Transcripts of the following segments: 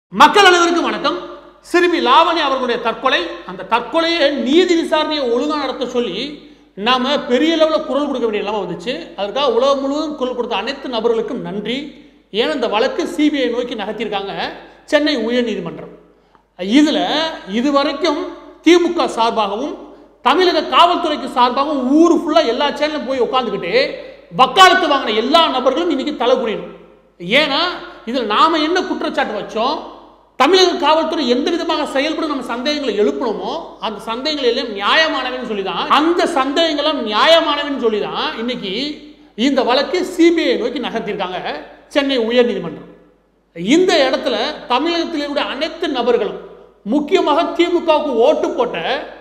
மக்கள் அனைவருக்கும் வணக்கம் சிறுமி லாவணி அவர்களுடைய தற்கொலை அந்த தற்கொலையை நீதி விசாரணையை ஒழுங்காக நடத்த சொல்லி நாம பெரிய லெவலில் குரல் கொடுக்க வேண்டிய நிலைமை வந்துச்சு அதற்காக உலகம் முழுவதும் குரல் கொடுத்த அனைத்து நபர்களுக்கும் நன்றி ஏன்னா இந்த வழக்கு சிபிஐ நோக்கி நகர்த்தியிருக்காங்க சென்னை உயர்நீதிமன்றம் இதில் இதுவரைக்கும் திமுக சார்பாகவும் தமிழக காவல்துறைக்கு சார்பாகவும் ஊர் ஃபுல்லாக எல்லா சேனலும் போய் உட்காந்துக்கிட்டு வக்காலத்து வாங்கின எல்லா நபர்களும் இன்னைக்கு தலை குனியணும் ஏன்னா இதில் நாம என்ன குற்றச்சாட்டு வச்சோம் தமிழக காவல்துறை எந்த விதமாக செயல்படும் நம்ம சந்தேகங்களை எழுப்பணுமோ அந்த சந்தேகங்கள் எல்லாம் நியாயமானவன்னு சொல்லி தான் அந்த சந்தேகங்களும் நியாயமானவன்னு சொல்லி தான் இன்னைக்கு இந்த வழக்கு சிபிஐ நோக்கி நகர்த்தியிருக்காங்க சென்னை உயர்நீதிமன்றம் இந்த இடத்துல தமிழகத்தில் உள்ள அனைத்து நபர்களும் முக்கியமாக திமுகவுக்கு ஓட்டு போட்ட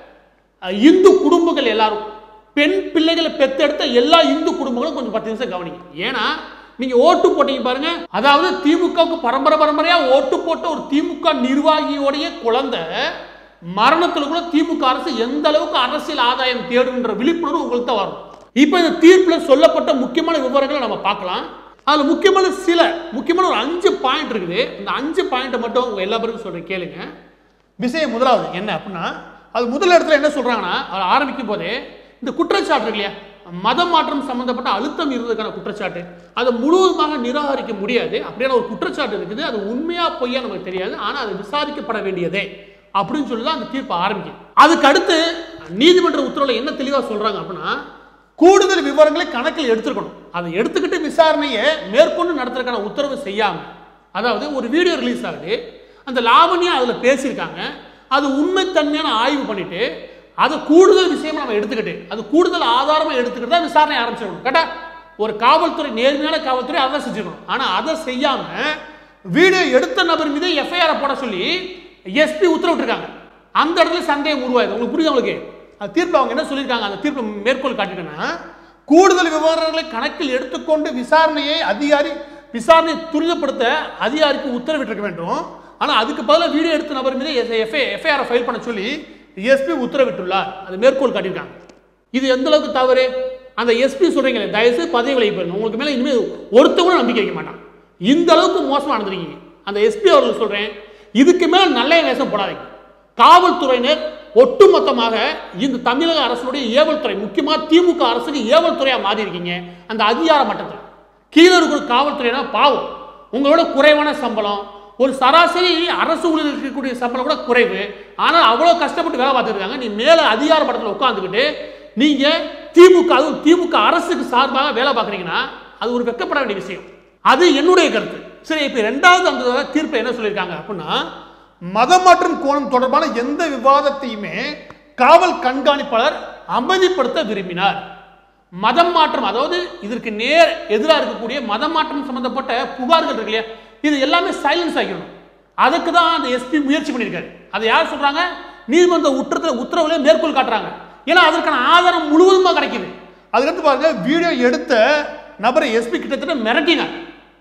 அஹ், இந்து குடும்பங்கள் எல்லாரும் பெண் பிள்ளைகளை பெத்தெடுத்த எல்லா இந்து குடும்பங்களும் கொஞ்சம் பத்து நிமிஷம் கவனிங்க ஏன்னா நீங்க ஓட்டு போட்டீங்க பாருங்க அதாவது திமுகவுக்கு பரம்பரை பரம்பரையா ஓட்டு போட்ட ஒரு திமுக நிர்வாகியோடைய குழந்தை மரணத்துல கூட திமுக அரசு எந்த அளவுக்கு அரசியல் ஆதாயம் தேடுன்ற விழிப்புணர்வு உங்களுக்கு தான் வரும் இப்போ இந்த தீர்ப்புல சொல்லப்பட்ட முக்கியமான விவரங்களை நம்ம பார்க்கலாம் அதுல முக்கியமான சில முக்கியமான ஒரு அஞ்சு பாயிண்ட் இருக்குது இந்த அஞ்சு பாயிண்ட்டை மட்டும் உங்க எல்லா பேருக்கும் சொல்றேன் கேளுங்க விஷயம் முதலாவது என்ன அப்படின்னா அது முதல் இடத்துல என்ன சொல்றாங்கன்னா அது ஆரம்பிக்கும் போதே இந்த குற்றச்சாட்டு இருக்கு இல்லையா மதம் மாற்றம் சம்பந்தப்பட்ட அழுத்தம் இருந்ததுக்கான குற்றச்சாட்டு அதை முழுவதுமாக நிராகரிக்க முடியாது அப்படியான ஒரு குற்றச்சாட்டு இருக்குது அது உண்மையா பொய்யா நமக்கு தெரியாது ஆனா அது விசாரிக்கப்பட வேண்டியதே அப்படின்னு சொல்லி தான் அந்த தீர்ப்பு ஆரம்பிக்கும் அதுக்கு அடுத்து நீதிமன்ற உத்தரவுல என்ன தெளிவா சொல்றாங்க அப்படின்னா கூடுதல் விவரங்களை கணக்கில் எடுத்துக்கணும் அதை எடுத்துக்கிட்டு விசாரணையை மேற்கொண்டு நடத்துறதுக்கான உத்தரவு செய்யாம அதாவது ஒரு வீடியோ ரிலீஸ் ஆகுது அந்த லாவணியா அதுல பேசியிருக்காங்க அது உண்மைத்தன்மையான ஆய்வு பண்ணிட்டு அதை கூடுதல் விஷயமா நம்ம எடுத்துக்கிட்டு அது கூடுதல் ஆதாரமா எடுத்துக்கிட்டு தான் விசாரணை ஆரம்பிச்சிடணும் கேட்டா ஒரு காவல்துறை நேர்மையான காவல்துறை அதை செஞ்சிடணும் ஆனா அதை செய்யாம வீடியோ எடுத்த நபர் மீது எஃப்ஐஆர் போட சொல்லி எஸ்பி உத்தரவிட்டிருக்காங்க அந்த இடத்துல சந்தேகம் உருவாயுது உங்களுக்கு புரியுது உங்களுக்கு அந்த தீர்ப்பு அவங்க என்ன சொல்லியிருக்காங்க அந்த தீர்ப்பு மேற்கோள் காட்டிட்டேன்னா கூடுதல் விவரங்களை கணக்கில் எடுத்துக்கொண்டு விசாரணையை அதிகாரி விசாரணையை துரிதப்படுத்த அதிகாரிக்கு உத்தரவிட்டிருக்க வேண்டும் ஆனா அதுக்கு பதிலாக வீடியோ எடுத்த நபர் மீது எஃப்ஐ எஃப்ஐஆர் ஃபைல் பண்ண சொல்லி எஸ்பி உத்தரவிட்டுள்ளார் அது மேற்கோள் காட்டியிருக்காங்க இது எந்த அளவுக்கு தவறு அந்த எஸ்பி சொல்றீங்களே தயவுசெய்து பதவி விலகி போயிருங்க உங்களுக்கு மேல இனிமேல் ஒருத்த கூட நம்பிக்கை வைக்க மாட்டான் இந்த அளவுக்கு மோசமா நடந்திருக்கீங்க அந்த எஸ்பி அவர்கள் சொல்றேன் இதுக்கு மேல நல்ல வேஷம் போடாதீங்க காவல்துறையினர் ஒட்டுமொத்தமாக இந்த தமிழக அரசுடைய ஏவல் துறை முக்கியமா திமுக அரசுக்கு ஏவல் துறையா மாறி இருக்கீங்க அந்த அதிகார மட்டத்தில் கீழே இருக்கிற காவல்துறைனா பாவம் உங்களோட குறைவான சம்பளம் ஒரு சராசரி அரசு ஊழியர் இருக்கக்கூடிய சம்பளம் கூட குறைவு ஆனால் அவ்வளோ கஷ்டப்பட்டு வேலை பார்த்துட்டு இருக்காங்க நீ மேலே அதிகார படத்தில் உட்காந்துக்கிட்டு நீங்க திமுக அதுவும் திமுக அரசுக்கு சார்பாக வேலை பார்க்குறீங்கன்னா அது ஒரு வெக்கப்பட வேண்டிய விஷயம் அது என்னுடைய கருத்து சரி இப்போ ரெண்டாவது அந்த தீர்ப்பை என்ன சொல்லியிருக்காங்க அப்படின்னா மதம் மாற்றம் கோணம் தொடர்பான எந்த விவாதத்தையுமே காவல் கண்காணிப்பாளர் அமைதிப்படுத்த விரும்பினார் மதம் மாற்றம் அதாவது இதற்கு நேர் எதிராக இருக்கக்கூடிய மதம் மாற்றம் சம்பந்தப்பட்ட புகார்கள் இருக்கு இல்லையா இது எல்லாமே சைலன்ஸ் ஆகிக்கணும் அதுக்கு தான் அந்த எஸ்பி முயற்சி பண்ணியிருக்காரு அதை யார் சொல்றாங்க நீதிமன்ற உத்தரத்தில் உத்தரவுல மேற்கோள் காட்டுறாங்க ஏன்னா அதற்கான ஆதாரம் முழுவதுமா கிடைக்குது அதுக்கடுத்து பாருங்க வீடியோ எடுத்த நபரை எஸ்பி கிட்டத்தட்ட மிரட்டினார்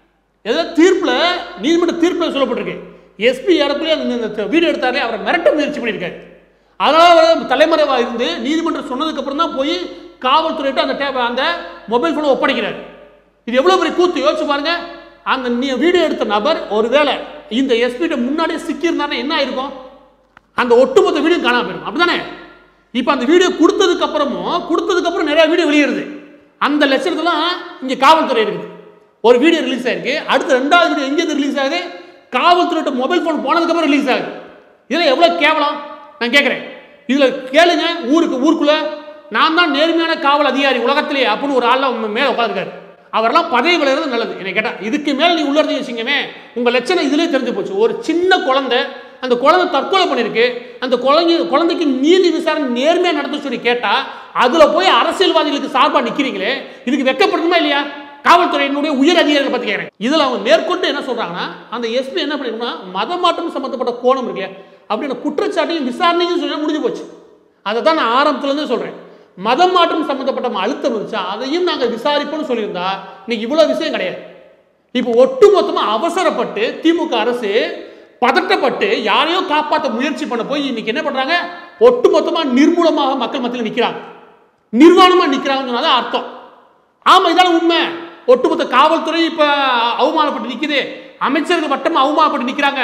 ஏதோ தீர்ப்புல நீதிமன்ற தீர்ப்புல சொல்லப்பட்டிருக்கு எஸ்பி ஏறக்குள்ளே அந்த வீடியோ எடுத்தாரே அவரை மிரட்ட முயற்சி பண்ணியிருக்காரு அதனால அவர் தலைமறைவாக இருந்து நீதிமன்றம் சொன்னதுக்கு அப்புறம் தான் போய் காவல்துறையிட்ட அந்த டேப் அந்த மொபைல் ஃபோனை ஒப்படைக்கிறார் இது எவ்வளவு பெரிய கூத்து யோசிச்சு பாருங்க அந்த நீ வீடியோ எடுத்த நபர் ஒருவேளை இந்த எஸ்பிட்ட முன்னாடியே சிக்கியிருந்தாருன்னா என்ன ஆயிருக்கும் அந்த ஒட்டுமொத்த வீடியோ காணாம போயிடும் அப்படிதானே இப்போ அந்த வீடியோ கொடுத்ததுக்கு அப்புறமும் கொடுத்ததுக்கு அப்புறம் நிறைய வீடியோ வெளியேறுது அந்த லட்சணத்துலாம் இங்க காவல்துறை இருக்குது ஒரு வீடியோ ரிலீஸ் ஆயிருக்கு அடுத்த ரெண்டாவது வீடியோ எங்கே ரிலீஸ் ஆகுது காவல்துறையிட்ட மொபைல் ஃபோன் போனதுக்கு அப்புறம் ரிலீஸ் ஆகுது இதில் எவ்வளோ கேவலம் நான் கேட்குறேன் இதில் கேளுங்க ஊருக்கு ஊருக்குள்ள நான் தான் நேர்மையான காவல் அதிகாரி உலகத்திலே அப்படின்னு ஒரு ஆள்ல மேலே உட்காந்துருக்காரு அவரெல்லாம் பதவி விளையிறது நல்லது என்னை கேட்டா இதுக்கு மேல நீ உள்ள இருந்து வச்சுங்கமே உங்க லட்சணம் இதுலயே தெரிஞ்சு போச்சு ஒரு சின்ன குழந்தை அந்த குழந்தை தற்கொலை பண்ணிருக்கு அந்த குழந்தை குழந்தைக்கு நீதி விசாரணை நேர்மையா நடத்த சொல்லி கேட்டா அதுல போய் அரசியல்வாதிகளுக்கு சார்பா நிக்கிறீங்களே இதுக்கு வெக்கப்படணுமா இல்லையா காவல்துறையினுடைய உயர் அதிகாரிகள் பத்தி கேட்கிறேன் இதுல அவங்க மேற்கொண்டு என்ன சொல்றாங்கன்னா அந்த எஸ்பி என்ன பண்ணிருக்கா மத மாற்றம் சம்பந்தப்பட்ட கோணம் இருக்கு இல்லையா அப்படின்ற குற்றச்சாட்டையும் விசாரணையும் சொல்லி முடிஞ்சு போச்சு அதை தான் நான் ஆரம்பத்துல இருந்து சொல்றேன் மதம் மாற்றம் சம்பந்தப்பட்ட அழுத்தம் இருந்துச்சா அதையும் நாங்கள் விசாரிப்போம்னு சொல்லியிருந்தா இன்னைக்கு இவ்வளவு விஷயம் கிடையாது இப்போ ஒட்டுமொத்தமா அவசரப்பட்டு திமுக அரசு பதட்டப்பட்டு யாரையோ காப்பாற்ற முயற்சி பண்ண போய் இன்னைக்கு என்ன பண்றாங்க ஒட்டுமொத்தமா நிர்மூலமாக மக்கள் மத்தியில் நிக்கிறாங்க நிர்வாணமா நிக்கிறாங்கன்னு சொன்னாதான் அர்த்தம் ஆமா இதான உண்மை ஒட்டுமொத்த காவல்துறை இப்ப அவமானப்பட்டு நிக்குது அமைச்சர்கள் மட்டும் அவமானப்பட்டு நிக்கிறாங்க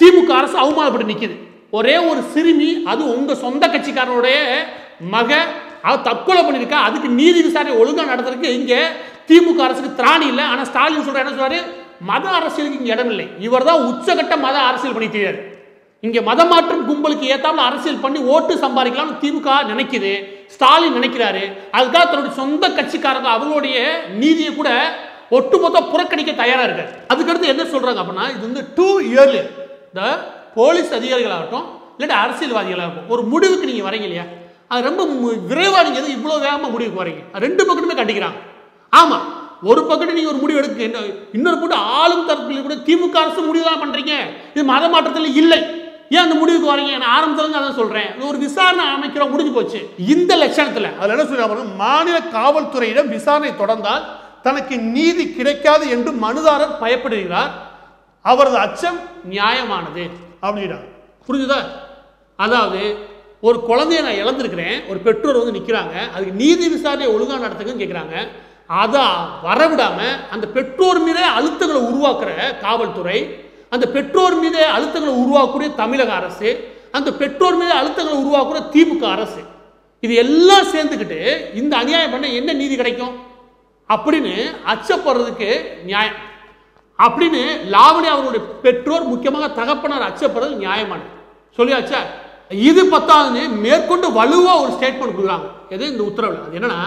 திமுக அரசு அவமானப்பட்டு நிக்குது ஒரே ஒரு சிறுமி அது உங்க சொந்த கட்சிக்காரனுடைய மக அவ தற்கொலை பண்ணிருக்கா அதுக்கு நீதி விசாரணை ஒழுங்கா நடத்துறதுக்கு இங்க திமுக அரசுக்கு திராணி இல்லை ஆனா ஸ்டாலின் சொல்ற என்ன சொல்றாரு மத அரசியலுக்கு இங்க இடம் இல்லை இவர் தான் உச்சகட்ட மத அரசியல் பண்ணி தெரியாது இங்க மதமாற்றம் கும்பலுக்கு ஏத்தாப்புல அரசியல் பண்ணி ஓட்டு சம்பாதிக்கலாம்னு திமுக நினைக்குது ஸ்டாலின் நினைக்கிறாரு அதுக்காக தன்னுடைய சொந்த கட்சிக்காரங்க அவங்களுடைய நீதியை கூட ஒட்டுமொத்த புறக்கணிக்க தயாரா இருக்காரு அதுக்கடுத்து என்ன சொல்றாங்க அப்படின்னா இது வந்து டூ இயர்லி இந்த போலீஸ் அதிகாரிகளாகட்டும் இல்லாட்டி அரசியல்வாதிகளாகட்டும் ஒரு முடிவுக்கு நீங்க வரீங்க இல்லையா அது ரொம்ப மு- விரைவா நீங்க எதுவும் இவ்வளவு வேகமா முடிவுக்கு வரீங்க அது ரெண்டு பக்கத்துமே கண்டிக்கிறாங்க ஆமா ஒரு பக்கத்து நீங்க ஒரு முடிவு எடுக்க என்ன இன்னொரு பக்கம் ஆளும் தரப்பில் கூட திமுக அரசு முடிவு தான் பண்றீங்க இது மத மாற்றத்தில் இல்லை ஏன் அந்த முடிவுக்கு வரீங்க நான் ஆரம்பத்துல இருந்து அதான் சொல்றேன் இது ஒரு விசாரணை அமைக்கிறோம் முடிஞ்சு போச்சு இந்த லட்சணத்துல அதுல என்ன சொல்றாங்க மாநில காவல்துறையிடம் விசாரணை தொடர்ந்தால் தனக்கு நீதி கிடைக்காது என்று மனுதாரர் பயப்படுகிறார் அவரது அச்சம் நியாயமானது அப்படின்றாங்க புரிஞ்சுதா அதாவது ஒரு குழந்தைய நான் இழந்திருக்கிறேன் ஒரு பெற்றோர் வந்து நிற்கிறாங்க அதுக்கு நீதி விசாரணையை ஒழுங்கா நடத்துங்கன்னு கேட்குறாங்க அதை வரவிடாம அந்த பெற்றோர் மீதே அழுத்தங்களை உருவாக்குற காவல்துறை அந்த பெற்றோர் மீதே அழுத்தங்களை உருவாக்கக்கூடிய தமிழக அரசு அந்த பெற்றோர் மீதே அழுத்தங்களை உருவாக்குற திமுக அரசு இது எல்லாம் சேர்ந்துக்கிட்டு இந்த அநியாயம் பண்ண என்ன நீதி கிடைக்கும் அப்படின்னு அச்சப்படுறதுக்கு நியாயம் அப்படின்னு லாவணி அவர்களுடைய பெற்றோர் முக்கியமாக தகப்பனார் அச்சப்படுறது நியாயமானது சொல்லியாச்சா இது பத்தாதுன்னு மேற்கொண்டு வலுவா ஒரு ஸ்டேட்மெண்ட் கொடுக்குறாங்க எது இந்த உத்தரவில் அது என்னன்னா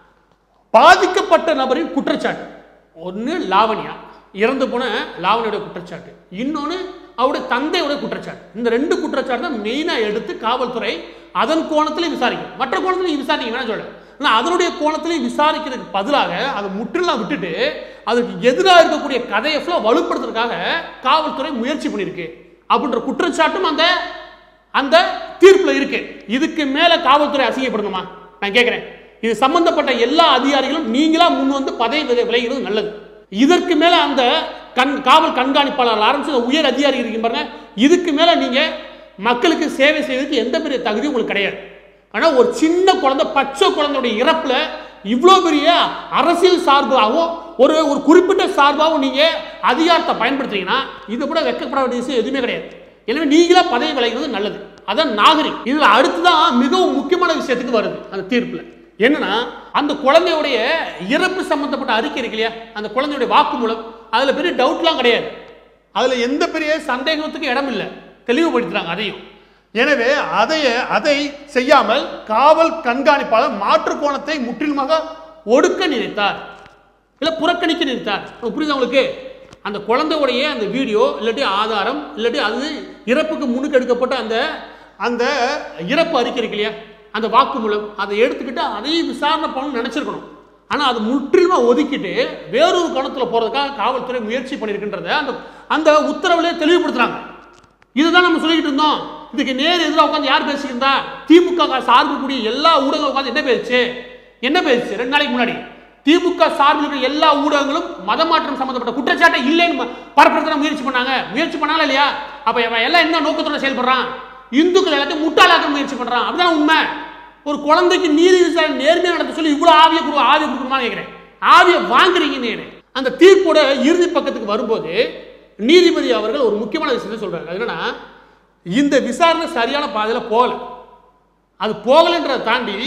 பாதிக்கப்பட்ட நபரின் குற்றச்சாட்டு ஒன்று லாவண்யா இறந்து போன லாவணியோட குற்றச்சாட்டு இன்னொன்று அவருடைய தந்தையோட குற்றச்சாட்டு இந்த ரெண்டு குற்றச்சாட்டு தான் மெயினாக எடுத்து காவல்துறை அதன் கோணத்திலையும் விசாரிக்கும் மற்ற கோணத்திலையும் விசாரிக்க வேணாம் சொல்ல ஆனால் அதனுடைய கோணத்திலையும் விசாரிக்கிறதுக்கு பதிலாக அதை முற்றிலும் விட்டுட்டு அதுக்கு எதிராக இருக்கக்கூடிய கதையை ஃபுல்லாக வலுப்படுத்துறதுக்காக காவல்துறை முயற்சி பண்ணியிருக்கு அப்படின்ற குற்றச்சாட்டும் அந்த அந்த தீர்ப்புல இருக்கு இதுக்கு மேல காவல்துறை அசிங்கப்படணுமா நான் கேட்கிறேன் இது சம்பந்தப்பட்ட எல்லா அதிகாரிகளும் நீங்களா முன் வந்து பதவி விலை- விலகிறது நல்லது இதற்கு மேல அந்த கண் காவல் கண்காணிப்பாளர் ஆரம்பிச்சு உயர் அதிகாரி இருக்கீங்க பாருங்க இதுக்கு மேல நீங்க மக்களுக்கு சேவை செய்வதற்கு எந்த பெரிய தகுதியும் உங்களுக்கு கிடையாது ஆனா ஒரு சின்ன குழந்தை பச்சை குழந்தையுடைய இறப்புல இவ்வளோ பெரிய அரசியல் சார்பாகவும் ஒரு ஒரு குறிப்பிட்ட சார்பாகவும் நீங்க அதிகாரத்தை பயன்படுத்துறீங்கன்னா இது கூட வெட்கப்பட வேண்டிய விஷயம் எதுவுமே கிடையாது எனவே நீங்களா பதவி விலகிறது நல்லது அதான் நாகரிகம் இதுல அடுத்துதான் மிகவும் முக்கியமான விஷயத்துக்கு வருது அந்த தீர்ப்புல என்னன்னா அந்த குழந்தையுடைய இறப்பு சம்பந்தப்பட்ட அறிக்கை இருக்கு இல்லையா அந்த குழந்தையுடைய வாக்குமூலம் அதுல பெரிய டவுட்லாம் கிடையாது அதுல எந்த பெரிய சந்தேகத்துக்கு இடம் இல்லை தெளிவுபடுத்துறாங்க அதையும் எனவே அதை அதை செய்யாமல் காவல் கண்காணிப்பாளர் மாற்று கோணத்தை முற்றிலுமாக ஒடுக்க நினைத்தார் இல்ல புறக்கணிக்க நினைத்தார் உங்களுக்கு புரியுதா உங்களுக்கு அந்த குழந்தையுடைய அந்த வீடியோ இல்லாட்டி ஆதாரம் இல்லாட்டி அது இறப்புக்கு முன்னுக்கு எடுக்கப்பட்ட அந்த அந்த இறப்பு அறிக்கை இருக்கு இல்லையா அந்த வாக்குமூலம் அதை எடுத்துக்கிட்டு அதையும் விசாரணை பண்ணணும்னு நினைச்சிருக்கணும் ஆனா அது முற்றிலுமா ஒதுக்கிட்டு வேறொரு கோணத்துல போறதுக்காக காவல்துறை முயற்சி பண்ணியிருக்கின்றத அந்த அந்த உத்தரவுல தெளிவுபடுத்துறாங்க இதுதான் நம்ம சொல்லிக்கிட்டு இருந்தோம் இதுக்கு நேர் எதிராக உட்காந்து யார் பேசியிருந்தா திமுக சார்பு கூடிய எல்லா ஊடகம் உட்காந்து என்ன பேசுச்சு என்ன பேசுச்சு ரெண்டு நாளைக்கு முன்னாடி திமுக சார்பில் இருக்கிற எல்லா ஊடகங்களும் மதமாற்றம் சம்பந்தப்பட்ட குற்றச்சாட்டை இல்லைன்னு ம- பரப்புறதுக்கு முயற்சி பண்ணாங்க முயற்சி பண்ணாங்களா இல்லையா அப்ப இவன் எல்லாம் என்ன நோக்கத்தோட செயல்படுறான் இந்துக்கள் எல்லாத்தையும் முட்டாளாக்க முயற்சி பண்றான் அப்படிதான் உண்மை ஒரு குழந்தைக்கு நீதி விசாரணை நேர்மையா நடத்த சொல்லி இவ்வளவு ஆவிய கொடு ஆவிய கொடுக்கணுமான்னு கேட்கிறேன் ஆவிய வாங்குறீங்கன்னு கேட்கிறேன். அந்த தீர்ப்போட இறுதி பக்கத்துக்கு வரும்போது நீதிபதி அவர்கள் ஒரு முக்கியமான விஷயத்தை சொல்றாங்க அது என்னன்னா இந்த விசாரணை சரியான பாதையில போகல அது போகலைன்றதை தாண்டி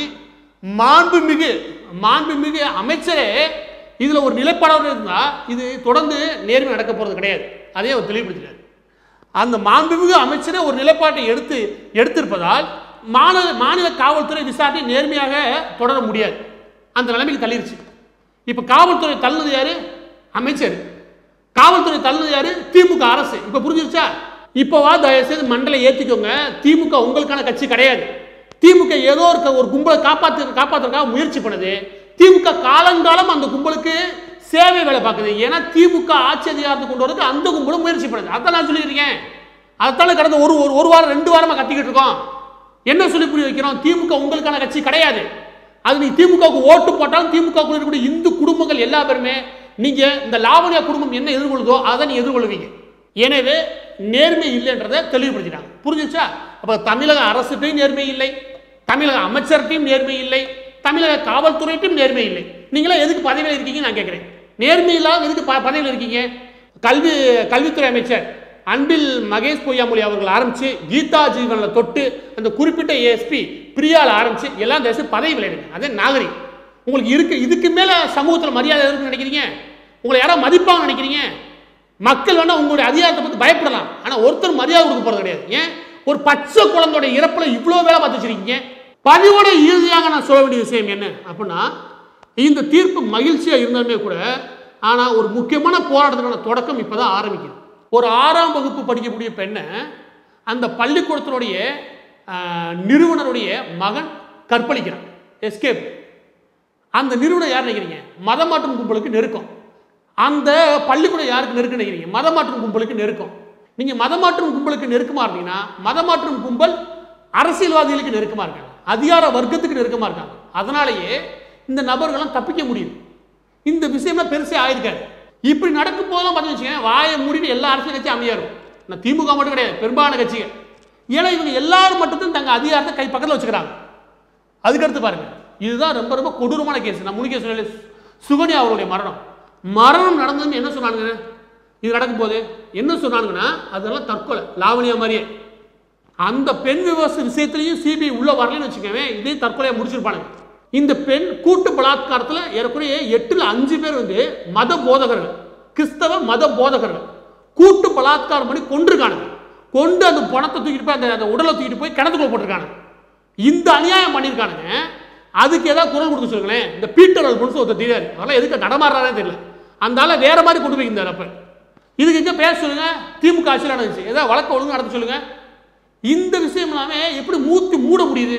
மாண்புமிகு மாண்புமிகு அமைச்சரே இதுல ஒரு நிலைப்பாடோடு இருந்தா இது தொடர்ந்து நேர்மை நடக்க போறது கிடையாது அதையே அவர் தெளிவுபடுத்தினார் அந்த மாண்புமிகு அமைச்சரே ஒரு நிலைப்பாட்டை எடுத்து எடுத்திருப்பதால் மாநில மாநில காவல்துறை விசாரணை நேர்மையாக தொடர முடியாது அந்த நிலைமைக்கு தள்ளிருச்சு இப்ப காவல்துறை தள்ளுனது யாரு அமைச்சர் காவல்துறை தள்ளுனது யாரு திமுக அரசு இப்ப புரிஞ்சிருச்சா இப்பவா தயவு செய்து மண்டலை ஏத்திக்கோங்க திமுக உங்களுக்கான கட்சி கிடையாது திமுக ஏதோ ஒரு க- ஒரு கும்பலை காப்பாத்து காப்பாத்துறதுக்காக முயற்சி பண்ணுது திமுக காலங்காலம் அந்த கும்பலுக்கு சேவை வேலை பார்க்குது ஏன்னா திமுக ஆட்சி அதிகாரத்தை கொண்டு வரதுக்கு அந்த கும்பலும் முயற்சி பண்ணுது அதான் நான் சொல்லியிருக்கேன் அதான கடந்த ஒரு ஒரு ஒரு வாரம் ரெண்டு வாரமா கத்திக்கிட்டு இருக்கோம் என்ன சொல்லி புரிய வைக்கிறோம் திமுக உங்களுக்கான கட்சி கிடையாது அது நீ திமுகவுக்கு ஓட்டு போட்டாலும் திமுக குள்ள இருக்கக்கூடிய இந்து குடும்பங்கள் எல்லா பேருமே நீங்க இந்த லாவணியா குடும்பம் என்ன எதிர்கொள்ளுதோ அதை நீ எதிர்கொள்வீங்க எனவே நேர்மை இல்லைன்றதை தெளிவுபடுத்திட்டாங்க புரிஞ்சுச்சா அப்ப தமிழக அரசுட்டையும் நேர்மை இல்லை தமிழக அமைச்சர்கிட்டையும் நேர்மை இல்லை தமிழக காவல்துறையிட்டையும் நேர்மை இல்லை நீங்களாம் எதுக்கு பதவியில் இருக்கீங்க நான் கேட்கிறேன் நேர்மை இல்லாம எதுக்கு ப- பதவியில் இருக்கீங்க கல்வி கல்வித்துறை அமைச்சர் அன்பில் மகேஷ் பொய்யாமொழி அவர்கள் ஆரம்பிச்சு கீதா ஜீவனில் தொட்டு அந்த குறிப்பிட்ட ஏஎஸ்பி பிரியால ஆரம்பிச்சு எல்லாம் தேச பதவி விளையாடுங்க அதே நாகரிகம் உங்களுக்கு இருக்கு இதுக்கு மேல சமூகத்தில் மரியாதை இருக்குன்னு நினைக்கிறீங்க உங்களை யாராவது மதிப்பாங்க நினைக்கிறீங்க மக்கள் வேணா உங்களுடைய அதிகாரத்தை பத்தி பயப்படலாம் ஆனா ஒருத்தர் மரியாதை கொடுக்க போறது கிடையாது ஏன் ஒரு பச்சை குழந்தையோட இறப்புல இவ்வளவு வேலை பார்த்து வச்சிருக்கீங்க பதிவோட இறுதியாக நான் சொல்ல வேண்டிய விஷயம் என்ன அப்படின்னா இந்த தீர்ப்பு மகிழ்ச்சியா இருந்தாலுமே கூட ஆனா ஒரு முக்கியமான போராட்டத்துக்கான தொடக்கம் இப்பதான் ஆரம்பிக்குது ஒரு ஆறாம் வகுப்பு படிக்கக்கூடிய பெண்ணை அந்த பள்ளிக்கூடத்தினுடைய ஆஹ், நிறுவனருடைய மகன் கற்பழிக்கிறான் எஸ்கேப் அந்த நிறுவனம் யார் நினைக்கிறீங்க மதமாற்றும் கும்பலுக்கு நெருக்கம் அந்த பள்ளிக்கூடம் யாருக்கு நெருக்கம் நினைக்கிறீங்க மதமாற்றும் கும்பலுக்கு நெருக்கம் நீங்க மதமாற்றும் கும்பலுக்கு நெருக்கமா இருந்தீங்கன்னா மதமாற்றும் கும்பல் அரசியல்வாதிகளுக்கு நெருக்கமா இருக்காங்க அதிகார வர்க்கத்துக்கு நெருக்கமா இருக்காங்க அதனாலேயே இந்த நபர்களும் தப்பிக்க முடியுது இந்த விஷயம்லாம் பெருசே ஆயிருக்காரு இப்படி நடக்கும் போதெல்லாம் பார்த்து வச்சுக்கோங்க வாயை மூடிட்டு எல்லா அரசியல் கட்சியும் அமைதியா இருக்கும் நான் திமுக மட்டும் கிடையாது பெரும்பாலான கட்சிகள் ஏன்னா இவங்க எல்லாரும் மட்டும் தங்க அதிகாரத்தை கை பக்கத்தில் வச்சுக்கிறாங்க அதுக்கடுத்து பாருங்க இதுதான் ரொம்ப ரொம்ப கொடூரமான கேஸ் நான் முன்னிக்கே சொல்லல சுகன்யா அவருடைய மரணம் மரணம் நடந்ததுன்னு என்ன சொன்னானுங்க இது நடக்கும் போது என்ன சொன்னானுங்கன்னா அதெல்லாம் தற்கொலை லாவணியா மாதிரியே அந்த பெண் விவச விஷயத்திலையும் சிபிஐ உள்ள வரலன்னு வச்சுக்கவே இதே தற்கொலையை முடிச்சிருப்பானுங்க இந்த பெண் கூட்டு பலாத்காரத்தில் ஏறக்குறைய எட்டுல அஞ்சு பேர் வந்து மத போதகர்கள் கிறிஸ்தவ மத போதகர்கள் கூட்டு பலாத்காரம் பண்ணி கொண்டிருக்கானுங்க கொண்டு அந்த பணத்தை தூக்கிட்டு போய் அந்த அந்த உடலை தூக்கிட்டு போய் கிணத்துக்குள்ள போட்டிருக்கானுங்க இந்த அநியாயம் பண்ணியிருக்கானுங்க அதுக்கு ஏதாவது குரல் கொடுக்க சொல்லுங்களேன் இந்த பீட்டர் ஒரு புதுசு ஒருத்தர் தெரியாது அதெல்லாம் எதுக்கு நடமாடுறாரே தெரியல அந்த ஆளை வேற மாதிரி கொண்டு போயிருந்தார் அப்ப இதுக்கு எங்க பேச சொல்லுங்க திமுக ஆட்சியில் நடந்துச்சு ஏதாவது வழக்க ஒழுங்கு நடத்த சொல்லுங்க இந்த விஷயம் எல்லாமே எப்படி மூத்தி மூட முடியுது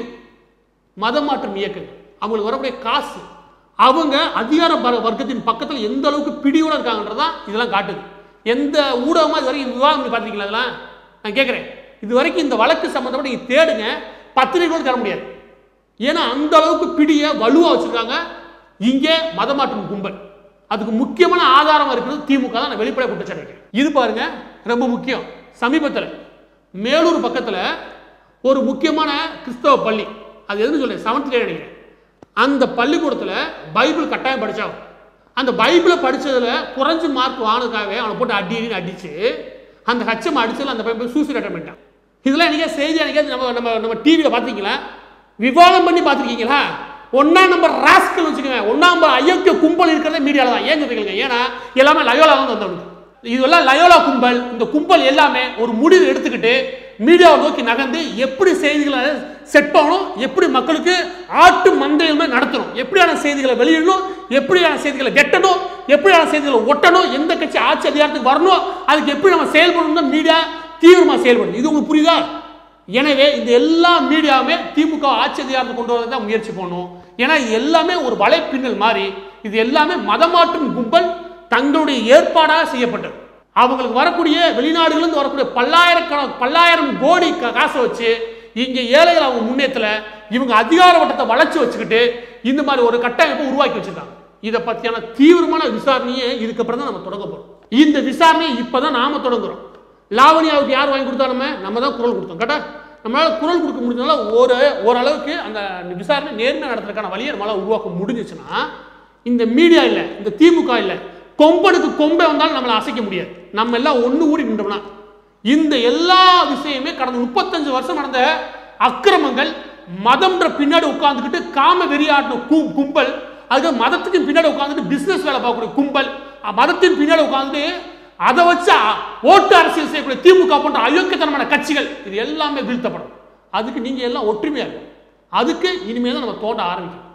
மதம் மாற்றம் இயக்கங்கள் அவங்களுக்கு வரக்கூடிய காசு அவங்க அதிகார வர- வர்க்கத்தின் பக்கத்தில் எந்த அளவுக்கு பிடியோட இருக்காங்கன்றதான் இதெல்லாம் காட்டுது எந்த ஊடகமா இது வரைக்கும் விவாதம் பண்ணி பார்த்தீங்களா அதெல்லாம் நான் கேட்குறேன் இது வரைக்கும் இந்த வழக்கு சம்மந்தப்பட்ட நீங்கள் தேடுங்க பத்திரிகை கூட தர முடியாது ஏன்னா அந்த அளவுக்கு பிடிய வலுவா வச்சிருக்காங்க இங்கே மதமாற்றும் கும்பல் அதுக்கு முக்கியமான ஆதாரம் இருக்கிறது திமுக தான் நான் வெளிப்படை குற்றச்சாட்டு வைக்கிறேன். இது பாருங்க ரொம்ப முக்கியம் சமீபத்தில் மேலூர் பக்கத்தில் ஒரு முக்கியமான கிறிஸ்தவ பள்ளி அது எதுன்னு சொல்றேன் செவன்த் நினைக்கிறேன் அந்த பள்ளிக்கூடத்தில் பைபிள் கட்டாயம் படிச்சாங்க அந்த பைபிளை படிச்சதுல குறைஞ்ச மார்க் வாங்கினதுக்காகவே அவனை போட்டு அடி அடின்னு அடிச்சு அந்த ஹச்சம் அடிச்சதுல அந்த பையன் சூசைட் அட்டன் பண்ணிட்டான் இதெல்லாம் என்னைக்கா செய்தி என்னைக்கா நம்ம நம்ம நம்ம டிவியில் பார்த்துருக்கீங்களா விவாதம் பண்ணி பார்த்துருக்கீங்களா ஒன்னாம் நம்பர் ராஸ்கல் வச்சுக்கோங்க ஒன்னாம் நம்பர் அயோக்கிய கும்பல் இருக்கிறதே மீடியாவில் தான் ஏன் சொல்றீங்க ஏன்னா எல்லாமே லயோலா தான் வந்தவங்க இதெல்லாம் லயோலா கும்பல் இந்த கும்பல் எல்லாமே ஒரு முடிவு எடுத்துக்கிட்டு மீடியாவை நோக்கி நகர்ந்து எப்படி செய்திகளை செட் பண்ணணும் எப்படி மக்களுக்கு ஆட்டு மந்தையுமே நடத்தணும் எப்படியான செய்திகளை வெளியிடணும் எப்படியான செய்திகளை கெட்டணும் எப்படியான செய்திகளை ஒட்டணும் எந்த கட்சி ஆட்சி அதிகாரத்துக்கு வரணும் அதுக்கு எப்படி நம்ம செயல்படணும் மீடியா தீவிரமா செயல்படும் இது உங்களுக்கு புரியுதா எனவே இந்த எல்லா மீடியாவுமே திமுக ஆட்சி அதிகாரத்தை கொண்டு வரது தான் முயற்சி பண்ணும் ஏன்னா இது எல்லாமே ஒரு வலைப்பின்னல் மாதிரி இது எல்லாமே மதமாற்றும் கும்பல் தங்களுடைய ஏற்பாடாக செய்யப்பட்டது அவங்களுக்கு வரக்கூடிய வெளிநாடுகளிலிருந்து வரக்கூடிய பல்லாயிரக்கணக்கு பல்லாயிரம் கோடி கா- காசை வச்சு இங்க ஏழைகள் அவங்க முன்னேற்றல இவங்க அதிகார வட்டத்தை வளைச்சு வச்சுக்கிட்டு இந்த மாதிரி ஒரு கட்டமைப்பை உருவாக்கி வச்சிருக்காங்க இதை பத்தியான தீவிரமான விசாரணையை இதுக்கப்புறம் தான் நம்ம தொடங்க போறோம் இந்த விசாரணையை இப்பதான் நாம தொடங்குறோம் லாவணியாவுக்கு யார் வாங்கி கொடுத்தா நம்ம நம்ம தான் குரல் கொடுத்தோம் கேட்டா நம்மளால குரல் கொடுக்க முடிஞ்சனால ஒரு ஓரளவுக்கு அந்த விசாரணை நேர்மை நடத்துறதுக்கான வழியை நம்மளால உருவாக்க முடிஞ்சிச்சுன்னா இந்த மீடியா இல்லை இந்த திமுக இல்லை கொம்பனுக்கு கொம்பை வந்தாலும் நம்மளை அசைக்க முடியாது நம்ம எல்லாம் ஒண்ணு கூடி நின்றோம்னா இந்த எல்லா விஷயமே கடந்த முப்பத்தஞ்சு வருஷம் நடந்த அக்கிரமங்கள் மதம்ன்ற பின்னாடி உட்கார்ந்துக்கிட்டு காம வெறியாட்டின கு கும்பல் அதுக்கு மதத்துக்கு பின்னாடி உட்கார்ந்துட்டு பிசினஸ் வேலை பார்க்கக்கூடிய கும்பல் அஹ் மதத்தின் பின்னாடி உட்கார்ந்துட்டு அதை வச்சு அ- ஓட்டு அரசியல் செய்யக்கூடிய திமுக போன்ற அயோக்கியத்தனமான கட்சிகள் இது எல்லாமே வீழ்த்தப்படும் அதுக்கு நீங்க எல்லாம் ஒற்றுமையா இருக்கும் அதுக்கு இனிமேல் தான் நம்ம தோண்ட ஆரம்பிக்கணும்